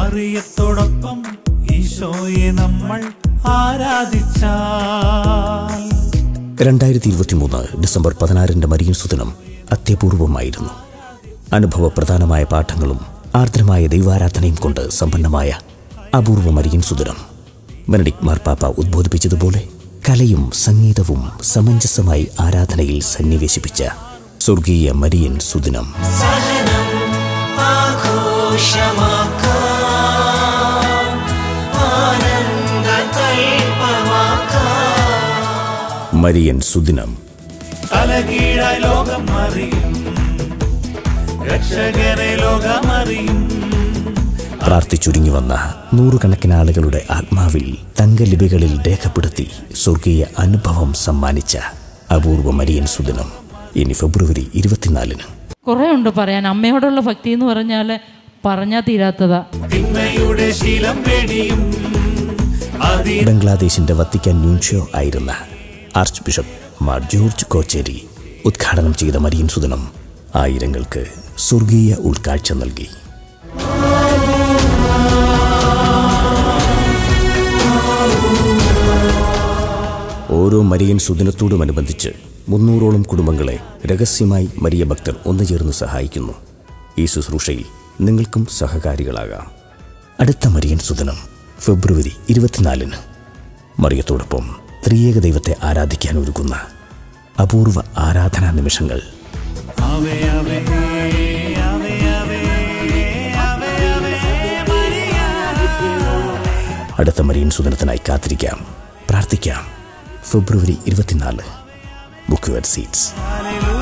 മറിയത്തോടൊപ്പം ഈശോയെ നമ്മൾ ആരാധിച്ചാൽ രണ്ടായിരത്തി ഇരുപത്തിമൂന്ന് ഡിസംബർ പതിനാറിന്റെ മരിയൻ സുദിനം അത്യപൂർവമായിരുന്നു അനുഭവപ്രധാനമായ പാഠങ്ങളും ആർദ്രമായ ദൈവാരാധനയും കൊണ്ട് സമ്പന്നമായ അപൂർവ മരിയൻ സുദിനം ബെനഡിക് മാർപ്പാപ്പ ഉദ്ബോധിപ്പിച്ചതുപോലെ കലയും സംഗീതവും സമഞ്ജസമായി ആരാധനയിൽ സന്നിവേശിപ്പിച്ച സ്വർഗീയ മരിയൻ സുദിനം സഹനം ആഘോഷമാക്കാം ആനന്ദ കൽപ്പമാക്കാം മരിയൻ സുദിനം തലകീഴായി ലോകം അറിയും രക്ഷകനെ ലോകമറിയും പ്രാർത്ഥിച്ചുരുങ്ങി വന്ന നൂറുകണക്കിന് ആളുകളുടെ ആത്മാവിൽ തങ്കലിപികളിൽ രേഖപ്പെടുത്തി സ്വർഗീയ അനുഭവം സമ്മാനിച്ച അപൂർവ മരിയൻ സുദിനം ഇനി ഫെബ്രുവരി ഇരുപത്തിനാലിന് കുറേ ഉണ്ട് പറയാൻ അമ്മയോടുള്ള ഭക്തി എന്ന് പറഞ്ഞാൽ പറഞ്ഞാൽ തീരാത്തതാ തിന്മയുടെ ശീലം പേടിയും അതി ബംഗ്ലാദേശിന്റെ വത്തിക്കാൻ ന്യൂൻഷ്യോ ആയിരുന്ന archbishop Mar George Kocheri ഉദ്ഘാടനം ചെയ്ത മരിയൻ സുദിനം ആയിരങ്ങൾക്ക് സ്വർഗീയ ഉൾക്കാഴ്ച നൽകി ഓരോ മരിയൻ സുദിനത്തോടുമനുബന്ധിച്ച് മുന്നൂറോളം കുടുംബങ്ങളെ രഹസ്യമായി മരിയ ഭക്തർ ഒന്നുചേർന്ന് സഹായിക്കുന്നു ഈ ശുശ്രൂഷയിൽ നിങ്ങൾക്കും സഹകാരികളാകാം അടുത്ത മരിയൻ സുദിനം ഫെബ്രുവരി ഇരുപത്തിനാലിന് മറിയത്തോടൊപ്പം ത്രിയേക ദൈവത്തെ ആരാധിക്കാൻ ഒരുക്കുന്ന അപൂർവ ആരാധനാ നിമിഷങ്ങൾ Ave Ave Ave Ave Ave Ave Maria അടുത്ത മരിയൻ സുദിനത്തിനായി കാത്തിരിക്കാം പ്രാർത്ഥിക്കാം ഫെബ്രുവരി ഇരുപത്തിനാല് ബുക്ക് യുവർ സീറ്റ്സ് Hallelujah.